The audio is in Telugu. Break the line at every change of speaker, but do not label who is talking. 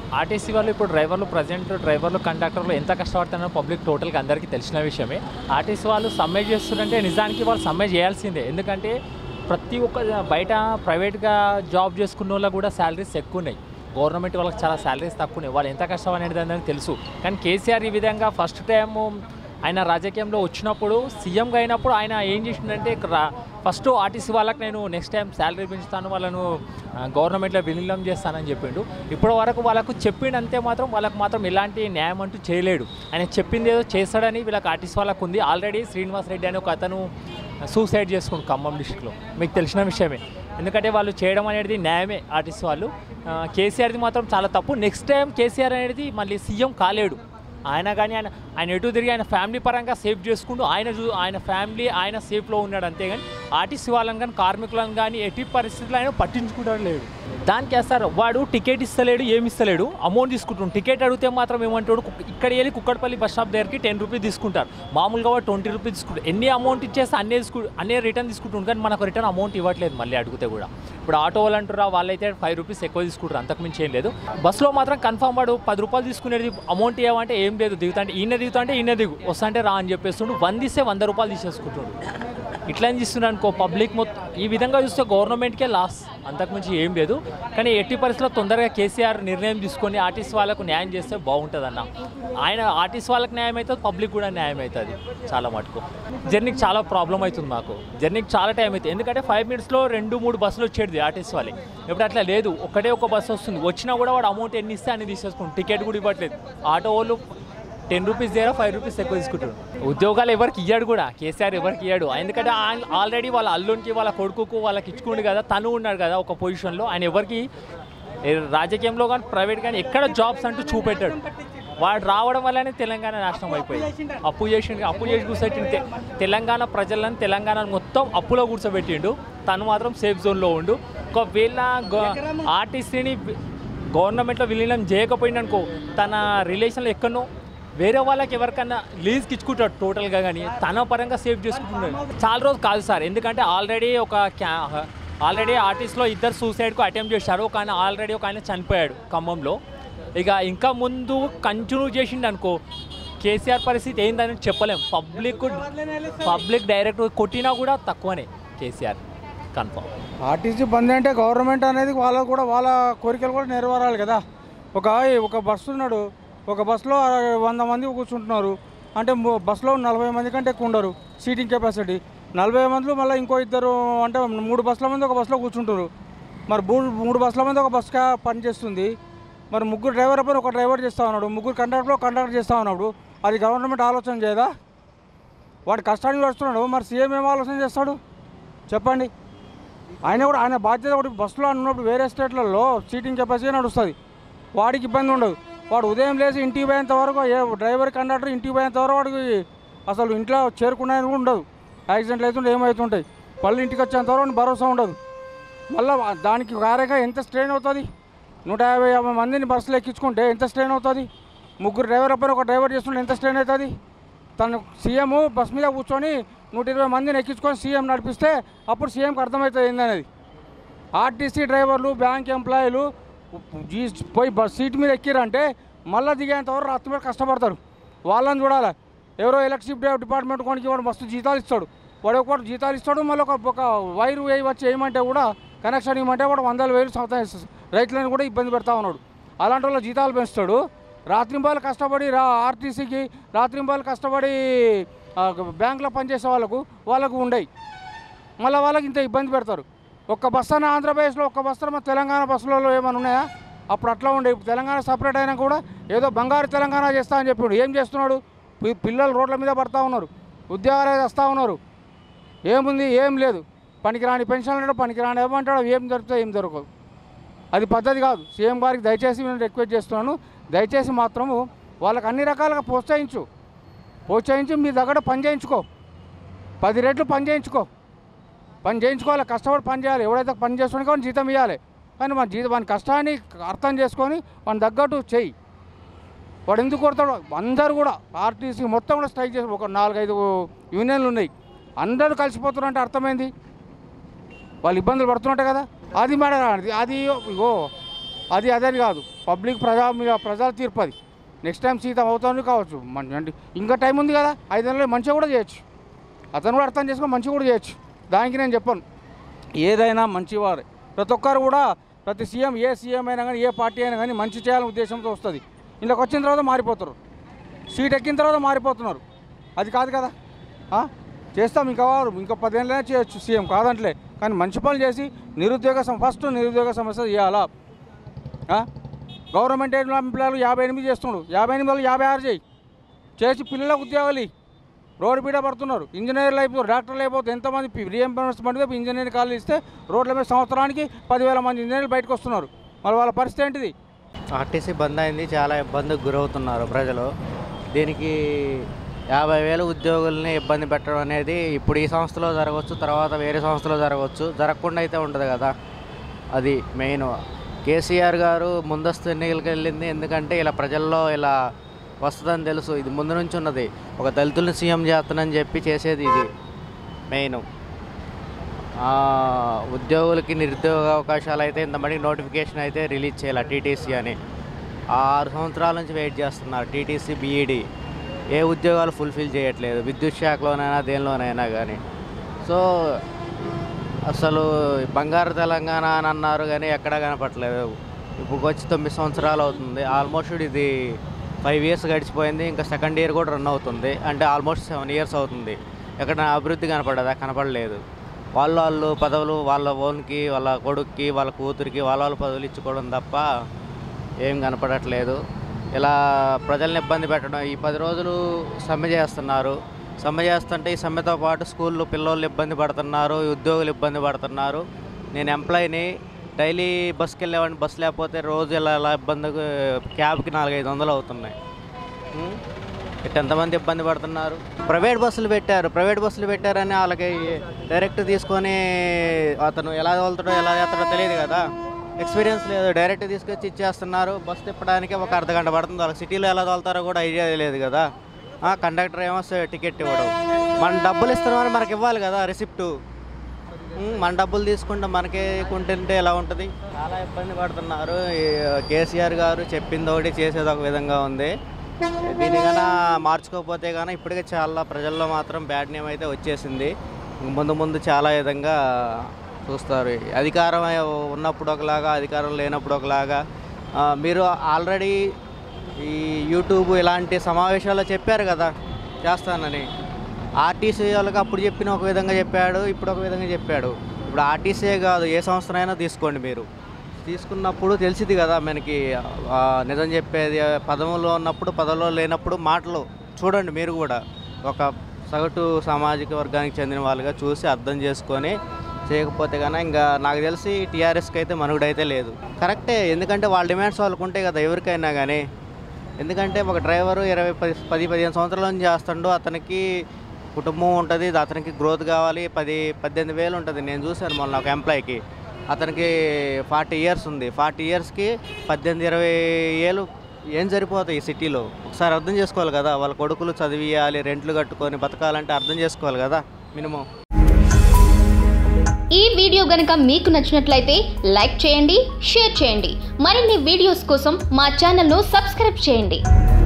ఆర్టీసీ వాళ్ళు ఇప్పుడు డ్రైవర్లు ప్రజెంట్ డ్రైవర్లు కండక్టర్లు ఎంత కష్టపడుతున్నారో పబ్లిక్ టోటల్గా అందరికీ తెలిసిన విషయమే ఆర్టీసీ వాళ్ళు సమ్మె చేస్తున్నారంటే నిజానికి వాళ్ళు సమ్మె చేయాల్సిందే ఎందుకంటే ప్రతి ఒక్క బయట ప్రైవేట్గా జాబ్ చేసుకున్న వాళ్ళకు కూడా శాలరీస్ ఎక్కువ ఉన్నాయి గవర్నమెంట్ వాళ్ళకి చాలా శాలరీస్ తక్కువ ఉన్నాయి వాళ్ళు ఎంత కష్టం అనేది అందరికీ తెలుసు కానీ కేసీఆర్ ఈ విధంగా ఫస్ట్ టైం ఆయన రాజకీయంలో వచ్చినప్పుడు సీఎంగా అయినప్పుడు ఆయన ఏం చేసిండంటే రా- ఫస్ట్ ఆర్టీసీ వాళ్ళకి నేను నెక్స్ట్ టైం శాలరీ పెంచుతాను వాళ్ళను ఆ, గవర్నమెంట్లో విలీనం చేస్తానని చెప్పిండు ఇప్పటి వరకు వాళ్ళకు చెప్పిండంతే మాత్రం వాళ్ళకు మాత్రం ఎలాంటి న్యాయం అంటూ చేయలేడు ఆయన చెప్పింది ఏదో చేస్తాడని వీళ్ళకి ఆర్టీసీ వాళ్ళకు ఉంది ఆల్రెడీ శ్రీనివాస్ రెడ్డి అని ఒక అతను సూసైడ్ చేసుకుండు ఖమ్మం డిస్టిక్లో మీకు తెలిసిన విషయమే ఎందుకంటే వాళ్ళు చేయడం అనేది న్యాయమే ఆర్టీసీ వాళ్ళు ఆ, కేసీఆర్ది మాత్రం చాలా తప్పు నెక్స్ట్ టైం కేసీఆర్ అనేది మళ్ళీ సీఎం కాలేడు ఆయన కానీ ఆయన ఆయన ఎటు తిరిగి ఆయన ఫ్యామిలీ పరంగా సేఫ్ చేసుకుంటూ ఆయన చూ ఆయన ఫ్యామిలీ ఆయన సేఫ్లో ఉన్నాడు అంతేగాని ఆర్టీసీ వాళ్ళని కానీ కార్మికులను కానీ ఎట్టి పరిస్థితుల్లో ఆయన పట్టించుకుంటాడు లేడు దానికి వేస్తారు వాడు టికెట్ ఇస్తలేడు ఏమి ఇస్తలేడు అమౌంట్ తీసుకుంటాడు టికెట్ అడిగితే మాత్రం ఏమంటాడు కుక్- ఇక్కడ వెళ్ళి కుక్కడపల్లి బస్ స్టాప్ దగ్గరికి టెన్ రూపీస్ తీసుకుంటారు మామూలుగా వాడు ట్వంటీ రూపీస్ తీసుకుంటారు ఎన్ని అమౌంట్ ఇచ్చేస్తే అన్నీ తీసుకు అన్నీ రిటర్న్ తీసుకుంటుంది కానీ మనకు రిటర్న్ అమౌంట్ ఇవ్వట్లేదు మళ్ళీ అడిగితే కూడా ఇప్పుడు ఆటో వాళ్ళు అంటారా వాళ్ళైతే ఫైవ్ రూపీస్ ఎక్కువ తీసుకుంటారు అంతకుమించి ఏం లేదు బస్సులో మాత్రం కన్ఫర్మ్ వాడు పది రూపాయలు తీసుకునేది అమౌంట్ ఏమంటే ఏం లేదు దిగుతా అంటే ఈయన దిగుతా అంటే ఈయన దిగు వస్తా అంటే రా అని చెప్పేస్తుండు వంద ఇస్తే వంద రూపాయలు తీసేసుకుంటుండు ఇట్లా ఏం చేస్తున్నాడు అనుకో పబ్లిక్ మొత్తం ఈ విధంగా చూస్తే గవర్నమెంట్కే లాస్ అంతకుమించి ఏం లేదు కానీ ఎట్టి పరిస్థితుల్లో తొందరగా కేసీఆర్ నిర్ణయం తీసుకొని ఆర్టీసీ వాళ్ళకు న్యాయం చేస్తే బాగుంటుంది అన్న ఆయన ఆర్టీసీ వాళ్ళకి న్యాయం అవుతుంది పబ్లిక్ కూడా న్యాయం అవుతుంది చాలా మటుకు జర్నీకి చాలా ప్రాబ్లం అవుతుంది మాకు జర్నీకి చాలా టైం అవుతుంది ఎందుకంటే ఫైవ్ మినిట్స్లో రెండు మూడు బస్సులు వచ్చేది ఆర్టీసీ వాళ్ళకి ఇప్పుడు అట్లా లేదు ఒకటే ఒక బస్సు వస్తుంది వచ్చినా కూడా వాడు అమౌంట్ ఎన్ని ఇస్తే అన్ని తీసేసుకుంటాం టికెట్ కూడా ఇవ్వట్లేదు ఆటో వాళ్ళు టెన్ రూపీస్ దగ్గర ఫైవ్ రూపీస్ ఎక్కువ తీసుకుంటారు ఉద్యోగాలు ఎవరికి ఇయ్యాడు కూడా కేసీఆర్ ఎవరికి ఇయ్యాడు ఎందుకంటే ఆల్రెడీ వాళ్ళ అల్లునికి వాళ్ళ కొడుకుకు వాళ్ళకి ఇచ్చుకుండు కదా తను ఉన్నాడు కదా ఒక పొజిషన్లో ఆయన ఎవరికి ఏ రాజకీయంలో కానీ ప్రైవేట్ కానీ ఎక్కడ జాబ్స్ అంటూ చూపెట్టాడు వాడు రావడం వల్లనే తెలంగాణ నాశనం అయిపోయింది అప్పు చేసిండు అప్పు చేసి కూర్చోబెట్టిండు తె- తెలంగాణ ప్రజలను తెలంగాణ మొత్తం అప్పులో కూర్చోబెట్టిండు తను మాత్రం సేఫ్ జోన్లో ఉండు ఒకవేళ గ- ఆర్టీసీని గవర్నమెంట్లో విలీనం చేయకపోయింది అనుకో తన రిలేషన్లో ఎక్కడనో వేరే వాళ్ళకి ఎవరికన్నా లీజ్కి ఇచ్చుకుంటాడు టోటల్గా కానీ తన పరంగా సేవ్ చేసుకుంటున్నాడు చాలా రోజు కాదు సార్ ఎందుకంటే ఆల్రెడీ ఒక క్యా ఆల్రెడీ ఆర్టిస్ట్లో ఇద్దరు సూసైడ్కు అటెంప్ట్ చేశారు ఒక ఆయన ఆల్రెడీ ఒక ఆయన చనిపోయాడు ఖమ్మంలో ఇక ఇంకా ముందు కంటిన్యూ చేసిండు అనుకో కేసీఆర్ పరిస్థితి ఏందని చెప్పలేం పబ్లిక్ పబ్లిక్ డైరెక్ట్ కొట్టినా కూడా తక్కువనే కేసీఆర్ కన్ఫర్మ్
ఆర్టీసీ బంద్ అంటే గవర్నమెంట్ అనేది వాళ్ళ కూడా వాళ్ళ కోరికలు కూడా నెరవేరాలి కదా ఒక ఒక బస్సు ఉన్నాడు ఒక బస్సులో వంద మంది కూర్చుంటున్నారు అంటే ము- బస్సులో నలభై మంది కంటే ఎక్కువ ఉండరు సీటింగ్ కెపాసిటీ నలభై మందిలో మళ్ళీ ఇంకో ఇద్దరు అంటే మూడు బస్సుల మంది ఒక బస్సులో కూర్చుంటారు మరి మూడు మూడు బస్సుల మంది ఒక బస్సుగా పనిచేస్తుంది మరి ముగ్గురు డ్రైవర్ పైన ఒక డ్రైవర్ చేస్తూ ఉన్నాడు ముగ్గురు కండక్టర్లో కండక్టర్ చేస్తూ ఉన్నాడు అది గవర్నమెంట్ ఆలోచన చేయదా వాడు కష్టానికి వస్తున్నాడు మరి సీఎం ఏం ఆలోచన చేస్తాడు చెప్పండి ఆయన కూడా ఆయన బాధ్యత కూడా బస్సులో ఉన్నప్పుడు వేరే స్టేట్లలో సీటింగ్ కెపాసిటీ నడుస్తుంది వాడికి ఇబ్బంది ఉండదు వాడు ఉదయం లేచి ఇంటికి పోయేంత వరకు ఏ డ్రైవర్ కండక్టర్ ఇంటికి పోయేంత వరకు వాడికి అసలు ఇంట్లో చేరుకునేది కూడా ఉండదు యాక్సిడెంట్లు అవుతుంటే ఏమవుతుంటాయి మళ్ళీ ఇంటికి వచ్చేంత వరకు వాడికి భరోసా ఉండదు మళ్ళీ దానికి కారేగా ఎంత స్ట్రెయిన్ అవుతుంది నూట యాభై యాభై మందిని బస్సులో ఎక్కించుకుంటే ఎంత స్ట్రెయిన్ అవుతుంది ముగ్గురు డ్రైవర్ పైన ఒక డ్రైవర్ చేస్తుంటే ఎంత స్ట్రెయిన్ అవుతుంది తను సీఎం బస్ మీద కూర్చొని నూట ఇరవై మందిని ఎక్కించుకొని సీఎం నడిపిస్తే అప్పుడు సీఎంకి అర్థమవుతుంది ఏందనేది ఆర్టీసీ డ్రైవర్లు బ్యాంక్ ఎంప్లాయీలు జీ పోయి బస్ సీట్ మీద ఎక్కిరంటే మళ్ళీ దిగేంత వరకు రాత్రి మీద కష్టపడతారు వాళ్ళని చూడాలి ఎవరో ఎలక్ట్రిసిటీ డిపార్ట్మెంట్ కొనికి వాడు మస్తు జీతాలు ఇస్తాడు వాడు ఒకటి జీతాలు ఇస్తాడు మళ్ళీ ఒక ఒక వైర్ వేయి వచ్చి వేయమంటే కూడా కనెక్షన్ ఇవ్వమంటే వాడు వందల వేలు సంవత్సరం రైతులను కూడా ఇబ్బంది పెడతా ఉన్నాడు అలాంటి వాళ్ళ జీతాలు పెంచుతాడు రాత్రింబాలు కష్టపడి రా ఆర్టీసీకి రాత్రింబాలు కష్టపడి ఆ, బ్యాంకులో పనిచేసే వాళ్ళకు వాళ్ళకు ఉండయి మళ్ళీ వాళ్ళకి ఇంత ఇబ్బంది పెడతారు ఒక్క బస్సు అన్న ఆంధ్రప్రదేశ్లో ఒక్క బస్సు మన తెలంగాణ బస్సులలో ఏమైనా ఉన్నాయా అప్పుడు అట్లా ఉండే ఇప్పుడు తెలంగాణ సపరేట్ అయినా కూడా ఏదో బంగారు తెలంగాణ చేస్తా అని చెప్పాడు ఏం చేస్తున్నాడు పి- పిల్లలు రోడ్ల మీద పడతా ఉన్నారు ఉద్యోగాలు వస్తూ ఉన్నారు ఏముంది ఏం లేదు పనికిరాని పెన్షన్లు అంటాడు పనికిరాని ఏమంటాడు ఏం దొరుకుతాయి ఏం దొరకదు అది పద్ధతి కాదు సీఎం గారికి దయచేసి నేను రిక్వెస్ట్ చేస్తున్నాను దయచేసి మాత్రము వాళ్ళకి అన్ని రకాలుగా ప్రోత్సహించు ప్రోత్సహించి మీ దగ్గర పని చేయించుకో పది రెట్లు పని చేయించుకో పని చేయించుకోవాలి కష్టపడి పని చేయాలి ఎవడైతే పని చేస్తున్నా కానీ జీతం ఇవ్వాలి కానీ మన జీతం వాని కష్టాన్ని అర్థం చేసుకొని వాని తగ్గట్టు చెయ్యి వాడు ఎందుకు కొడతాడు అందరు కూడా ఆర్టీసీ మొత్తం కూడా స్ట్రైక్ చేసి ఒక నాలుగైదు యూనియన్లు ఉన్నాయి అందరూ కలిసిపోతున్నారు అంటే అర్థమైంది వాళ్ళు ఇబ్బందులు పడుతున్నట్టే కదా అది మేడం అది అది ఇగో అది అదని కాదు పబ్లిక్ ప్రజా మీద ప్రజల తీర్పు అది నెక్స్ట్ టైం సీత అవుతాను కావచ్చు మన అంటే ఇంకా టైం ఉంది కదా ఐదు నెలలు మంచిగా కూడా చేయొచ్చు అతను కూడా అర్థం చేసుకొని మంచిగా కూడా చేయొచ్చు దానికి నేను చెప్పను ఏదైనా మంచివారే ప్రతి ఒక్కరు కూడా ప్రతి సీఎం ఏ సీఎం అయినా కానీ ఏ పార్టీ అయినా కానీ మంచి చేయాలనే ఉద్దేశంతో వస్తుంది ఇంట్లోకి వచ్చిన తర్వాత మారిపోతారు సీట్ ఎక్కిన తర్వాత మారిపోతున్నారు అది కాదు కదా ఆ? చేస్తాం ఇంకా వారు ఇంకా పదేళ్ళైనా చేయొచ్చు సీఎం కాదంటలే కానీ మంచి పనులు చేసి నిరుద్యోగ సమ ఫస్ట్ నిరుద్యోగ సమస్య చేయాలా ఆ? గవర్నమెంట్ ఎంప్లాయలు యాభై ఎనిమిది చేస్తున్నాడు యాభై ఎనిమిది వాళ్ళు యాభై ఆరు చేయి చేసి పిల్లలకు ఉద్యోగాలు ఇయ్యి. రోడ్డు పీడ పడుతున్నారు ఇంజనీర్లు అయిపోతారు డాక్టర్లు అయిపోతారు ఎంతమంది రీఎంబర్స్మెంట్ వైపు ఇంజనీరింగ్ కాలేజ్ ఇస్తే రోడ్ల మీద సంవత్సరానికి పదివేల మంది ఇంజనీర్లు బయటకు వస్తున్నారు మరి వాళ్ళ పరిస్థితి ఏంటిది
ఆర్టీసీ బంద్ అయింది చాలా ఇబ్బందికి గురవుతున్నారు ప్రజలు దీనికి యాభై వేల ఉద్యోగుల్ని ఇబ్బంది పెట్టడం అనేది ఇప్పుడు ఈ సంస్థలో జరగవచ్చు తర్వాత వేరే సంస్థలో జరగవచ్చు జరగకుండా అయితే ఉండదు కదా అది మెయిన్ కేసీఆర్ గారు ముందస్తు ఎన్నికలకు వెళ్ళింది ఎందుకంటే ఇలా ప్రజల్లో ఇలా వస్తుందని తెలుసు ఇది ముందు నుంచి ఉన్నది ఒక దళితుల్ని సీఎం చేస్తానని చెప్పి చేసేది ఇది మెయిన్ ఆ, ఉద్యోగులకి నిరుద్యోగ అవకాశాలు అయితే ఇంతమందికి నోటిఫికేషన్ అయితే రిలీజ్ చేయాలి టీటీసీ అని ఆరు సంవత్సరాల నుంచి వెయిట్ చేస్తున్నారు టీటీసీ బీఈడి ఏ ఉద్యోగాలు ఫుల్ఫిల్ చేయట్లేదు విద్యుత్ శాఖలోనైనా దేనిలోనైనా కానీ సో అసలు బంగారు తెలంగాణ అని అన్నారు కానీ ఎక్కడా కనపట్లేదు ఇప్పుడు వచ్చి తొమ్మిది సంవత్సరాలు అవుతుంది ఆల్మోస్ట్ ఇది ఫైవ్ ఇయర్స్ గడిచిపోయింది ఇంకా సెకండ్ ఇయర్ కూడా రన్ అవుతుంది అంటే ఆల్మోస్ట్ సెవెన్ ఇయర్స్ అవుతుంది ఎక్కడ అభివృద్ధి కనపడదా కనపడలేదు వాళ్ళ వాళ్ళు పదవులు వాళ్ళ ఓన్కి వాళ్ళ కొడుక్కి వాళ్ళ కూతురికి వాళ్ళ వాళ్ళ పదవులు ఇచ్చుకోవడం తప్ప ఏం కనపడట్లేదు ఇలా ప్రజల్ని ఇబ్బంది పెట్టడం ఈ పది రోజులు సమ్మె చేస్తున్నారు సమ్మె చేస్తుంటే ఈ సమ్మెతో పాటు స్కూల్లో పిల్లోళ్ళు ఇబ్బంది పడుతున్నారు ఉద్యోగులు ఇబ్బంది పడుతున్నారు నేను ఎంప్లాయీని డైలీ బస్కి వెళ్ళేవాడిని బస్ లేకపోతే రోజు ఇలా ఇలా ఇబ్బంది క్యాబ్కి నాలుగైదు వందలు అవుతున్నాయి ఉం? ఇట్ట ఎంతమంది ఇబ్బంది పడుతున్నారు ప్రైవేట్ బస్సులు పెట్టారు ప్రైవేట్ బస్సులు పెట్టారని వాళ్ళకి డైరెక్ట్ తీసుకొని అతను ఎలా తోలుతాడో ఎలా చేస్తాడో తెలియదు కదా ఎక్స్పీరియన్స్ లేదు డైరెక్ట్ తీసుకొచ్చి ఇచ్చేస్తున్నారు బస్ తిప్పడానికి ఒక అర్ధ గంట పడుతుంది వాళ్ళకి సిటీలో ఎలా తోలుతారో కూడా ఐడియా లేదు కదా ఆ, కండక్టర్ ఏమో స- టికెట్ ఇవ్వడం మనం డబ్బులు ఇస్తున్నామని మనకి ఇవ్వాలి కదా రిసిప్టు ఉమ్, మన డబ్బులు తీసుకుంటే మనకే కొంటుంటే ఎలా ఉంటుంది చాలా ఇబ్బంది పడుతున్నారు ఈ కేసీఆర్ గారు చెప్పింది ఒకటి చేసేది ఒక విధంగా ఉంది దీని కన్నా మార్చుకోకపోతే కానీ ఇప్పటికే చాలా ప్రజల్లో మాత్రం బ్యాడ్ నేమ్ అయితే వచ్చేసింది ఇంక ముందు ముందు చాలా విధంగా చూస్తారు అధికారం ఉన్నప్పుడు ఒకలాగా అధికారం లేనప్పుడు ఒకలాగా ఆ, మీరు ఆల్రెడీ ఈ యూట్యూబ్ ఇలాంటి సమావేశాల్లో చెప్పారు కదా చేస్తానని ఆర్టీసీ వాళ్ళకి అప్పుడు చెప్పిన ఒక విధంగా చెప్పాడు ఇప్పుడు ఒక విధంగా చెప్పాడు ఇప్పుడు ఆర్టీసీ కాదు ఏ సంస్థనైనా తీసుకోండి మీరు తీసుకున్నప్పుడు తెలిసింది కదా మనకి ఆ, నిజం చెప్పేది పదములో ఉన్నప్పుడు పదవిలో లేనప్పుడు మాటలు చూడండి మీరు కూడా ఒక సగటు సామాజిక వర్గానికి చెందిన వాళ్ళుగా చూసి అర్థం చేసుకొని చేయకపోతే కన్నా ఇంకా నాకు తెలిసి టీఆర్ఎస్కి అయితే మనుగడైతే లేదు కరెక్టే ఎందుకంటే వాళ్ళ డిమాండ్స్ వాళ్ళకు ఉంటాయి కదా ఎవరికైనా కానీ ఎందుకంటే ఒక డ్రైవరు ఇరవై పది పది పదిహేను సంవత్సరాల నుంచి చేస్తుండో అతనికి కుటుంబం ఉంటుంది అతనికి గ్రోత్ కావాలి పది పద్దెనిమిది వేలు ఉంటుంది నేను చూశాను మొన్న ఒక ఎంప్లాయీకి అతనికి ఫార్టీ ఇయర్స్ ఉంది ఫార్టీ ఇయర్స్కి పద్దెనిమిది ఇరవై ఏళ్ళు ఏం సరిపోతాయి ఈ సిటీలో ఒకసారి అర్థం చేసుకోవాలి కదా వాళ్ళ కొడుకులు చదివియాలి రెంట్లు కట్టుకొని బతకాలంటే అర్థం చేసుకోవాలి కదా మినిమం
ఈ వీడియో గనక మీకు నచ్చినట్లయితే లైక్ చేయండి షేర్ చేయండి మరిన్ని వీడియోస్ కోసం మా ఛానల్ను సబ్స్క్రైబ్ చేయండి